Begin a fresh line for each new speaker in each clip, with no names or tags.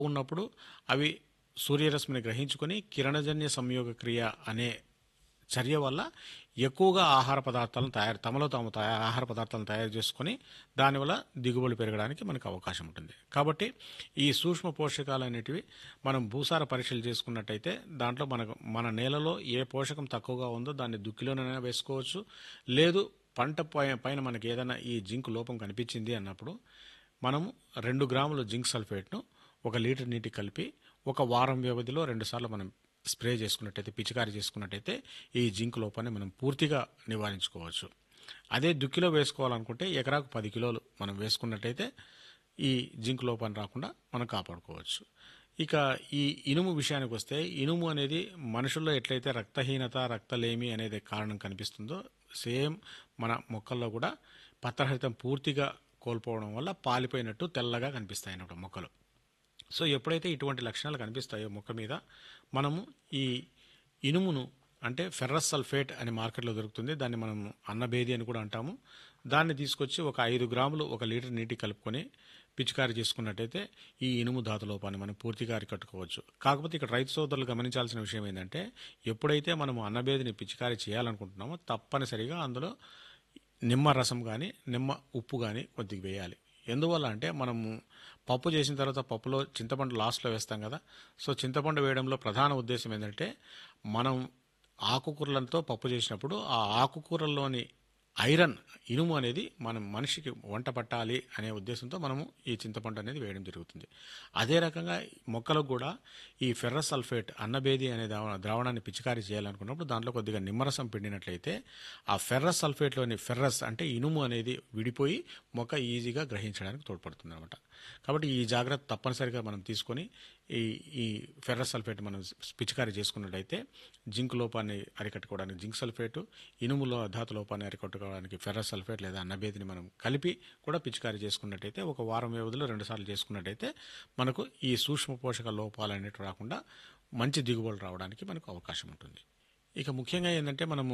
ఉన్నప్పుడు అవి సూర్యరశ్మిని గ్రహించుకొని కిరణజన్య సంయోగ క్రియ అనే చర్య వల్ల ఎక్కువగా ఆహార పదార్థాలను తయారు తమలో తాము తయా- ఆహార పదార్థాలను తయారు చేసుకొని దానివల్ల దిగుబడి పెరగడానికి మనకు అవకాశం ఉంటుంది కాబట్టి ఈ సూక్ష్మ పోషకాలు అనేటివి మనం భూసార పరీక్షలు చేసుకున్నట్టయితే దాంట్లో మనకు మన నేలలో ఏ పోషకం తక్కువగా ఉందో దాన్ని దుక్కిలోనైనా వేసుకోవచ్చు లేదు పంట పై- పైన మనకి ఏదైనా ఈ జింక్ లోపం కనిపించింది అన్నప్పుడు మనము రెండు గ్రాముల జింక్ సల్ఫేట్ను ఒక లీటర్ నీటి కలిపి ఒక వారం వ్యవధిలో రెండుసార్లు మనం స్ప్రే చేసుకున్నట్టయితే పిచికారీ చేసుకున్నట్టయితే ఈ జింక్ లోపాన్ని మనం పూర్తిగా నివారించుకోవచ్చు అదే దుక్కిలో వేసుకోవాలనుకుంటే ఎకరాకు పది కిలోలు మనం వేసుకున్నట్టయితే ఈ జింక్ లోపాన్ని రాకుండా మనం కాపాడుకోవచ్చు ఇక ఈ ఇనుము విషయానికి వస్తే ఇనుము అనేది మనుషుల్లో ఎట్లయితే రక్తహీనత రక్తలేమి అనేది కారణం కనిపిస్తుందో సేమ్ మన మొక్కల్లో కూడా పత్రహరితం పూర్తిగా కోల్పోవడం వల్ల పాలిపోయినట్టు తెల్లగా కనిపిస్తాయి అన్నమాట మొక్కలు సో ఎప్పుడైతే ఇటువంటి లక్షణాలు కనిపిస్తాయో మొక్క మీద మనము ఈ ఇనుమును అంటే ఫెర్రస్ సల్ఫేట్ అనే మార్కెట్లో దొరుకుతుంది దాన్ని మనం అన్నబేది అని కూడా అంటాము దాన్ని తీసుకొచ్చి ఒక ఐదు గ్రాములు ఒక లీటర్ నీటి కలుపుకొని పిచికారీ చేసుకున్నట్టయితే ఈ ఇనుము ధాతు లోపాన్ని మనం పూర్తిగా అరికట్టుకోవచ్చు కాకపోతే ఇక్కడ రైతు సోదరులు గమనించాల్సిన విషయం ఏంటంటే ఎప్పుడైతే మనము అన్నబేదిని పిచికారీ చేయాలనుకుంటున్నామో తప్పనిసరిగా అందులో నిమ్మ రసం కానీ నిమ్మ ఉప్పు కానీ కొద్దిగా వేయాలి ఎందువల్ల అంటే మనము పప్పు చేసిన తర్వాత పప్పులో చింతపండు లాస్ట్లో వేస్తాం కదా సో చింతపండు వేయడంలో ప్రధాన ఉద్దేశం ఏంటంటే మనం ఆకుకూరలతో పప్పు చేసినప్పుడు ఆ ఆకుకూరల్లోని ఐరన్ ఇనుము అనేది మనం మనిషికి వంట పట్టాలి అనే ఉద్దేశంతో మనము ఈ చింతపండు అనేది వేయడం జరుగుతుంది అదే రకంగా మొక్కలకు కూడా ఈ ఫెర్రస్ సల్ఫేట్ అన్నబేది అనే ద్రావ- ద్రావణాన్ని పిచికారీ చేయాలనుకున్నప్పుడు దాంట్లో కొద్దిగా నిమ్మరసం పిండినట్లయితే ఆ ఫెర్రస్ సల్ఫేట్లోని ఫెర్రస్ అంటే ఇనుము అనేది విడిపోయి మొక్క ఈజీగా గ్రహించడానికి తోడ్పడుతుంది అనమాట కాబట్టి ఈ జాగ్రత్త తప్పనిసరిగా మనం తీసుకొని ఈ ఈ ఫెర్రస్ సల్ఫేట్ మనం పిచికారీ చేసుకున్నట్టయితే జింక్ లోపాన్ని అరికట్టుకోవడానికి జింక్ సల్ఫేటు ఇనుములో ధాతు లోపాన్ని అరికట్టుకోవడానికి ఫెర్రస్ సల్ఫేట్ లేదా అన్నబేదిని మనం కలిపి కూడా పిచికారీ చేసుకున్నట్టయితే ఒక వారం వ్యవధిలో రెండుసార్లు చేసుకున్నట్టయితే మనకు ఈ సూక్ష్మ పోషక లోపాలు అనేవి రాకుండా మంచి దిగుబడులు రావడానికి మనకు అవకాశం ఉంటుంది ఇక ముఖ్యంగా ఏంటంటే మనము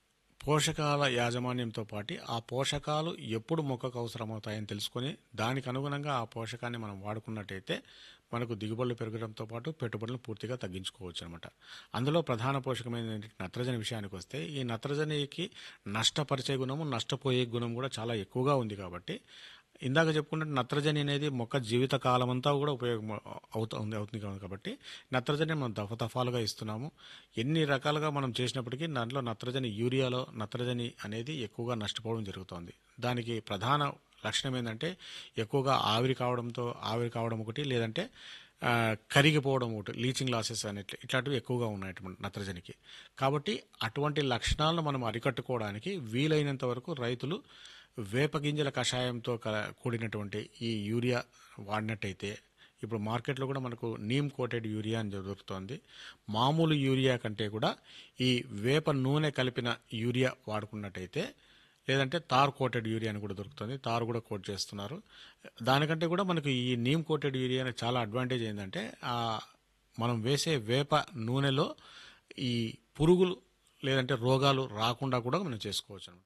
పోషకాల యాజమాన్యంతో పాటు ఆ పోషకాలు ఎప్పుడు మొక్కకు అవసరమవుతాయని తెలుసుకొని దానికి అనుగుణంగా ఆ పోషకాన్ని మనం వాడుకున్నట్టయితే మనకు దిగుబడులు పెరగడంతో పాటు పెట్టుబడులను పూర్తిగా తగ్గించుకోవచ్చు అనమాట అందులో ప్రధాన పోషకమైన నత్రజని విషయానికి వస్తే ఈ నత్రజనికి నష్టపరిచే గుణము నష్టపోయే గుణం కూడా చాలా ఎక్కువగా ఉంది కాబట్టి ఇందాక చెప్పుకున్నట్టు నత్రజని అనేది మొక్క జీవిత కాలం అంతా కూడా ఉపయోగం అవుతుంది అవుతుంది కాబట్టి నత్రజని మనం దఫదఫాలుగా ఇస్తున్నాము ఎన్ని రకాలుగా మనం చేసినప్పటికీ దాంట్లో నత్రజని యూరియాలో నత్రజని అనేది ఎక్కువగా నష్టపోవడం జరుగుతోంది దానికి ప్రధాన లక్షణం ఏంటంటే ఎక్కువగా ఆవిరి కావడంతో ఆవిరి కావడం ఒకటి లేదంటే ఆ, కరిగిపోవడం ఒకటి లీచింగ్ లాసెస్ అనేట్లు ఇట్లాంటివి ఎక్కువగా ఉన్నాయి అటువంటి నత్రజనికి కాబట్టి అటువంటి లక్షణాలను మనం అరికట్టుకోవడానికి వీలైనంత వరకు రైతులు వేప గింజల కషాయంతో క- కూడినటువంటి ఈ యూరియా వాడినట్టయితే ఇప్పుడు మార్కెట్లో కూడా మనకు నీమ్ కోటెడ్ యూరియా అని దొరుకుతోంది మామూలు యూరియా కంటే కూడా ఈ వేప నూనె కలిపిన యూరియా వాడుకున్నట్టయితే లేదంటే తార్ కోటెడ్ యూరియా అని కూడా దొరుకుతుంది తారు కూడా కోట్ చేస్తున్నారు దానికంటే కూడా మనకు ఈ నీమ్ కోటెడ్ యూరియా అనేది చాలా అడ్వాంటేజ్ ఏంటంటే ఆ మనం వేసే వేప నూనెలో ఈ పురుగులు లేదంటే రోగాలు రాకుండా కూడా మనం చేసుకోవచ్చు అనమాట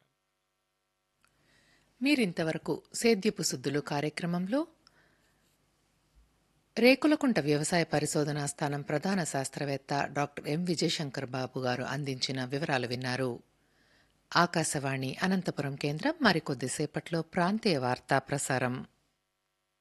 మీరింతవరకు సేద్యపు సుద్దులు కార్యక్రమంలో రేకులకుంట వ్యవసాయ పరిశోధనా స్థానం ప్రధాన శాస్త్రవేత్త డాక్టర్ ఎం విజయశంకర్ బాబు గారు అందించిన వివరాలు విన్నారు ఆకాశవాణి అనంతపురం కేంద్రం మరికొద్దిసేపట్లో ప్రాంతీయ వార్తా ప్రసారం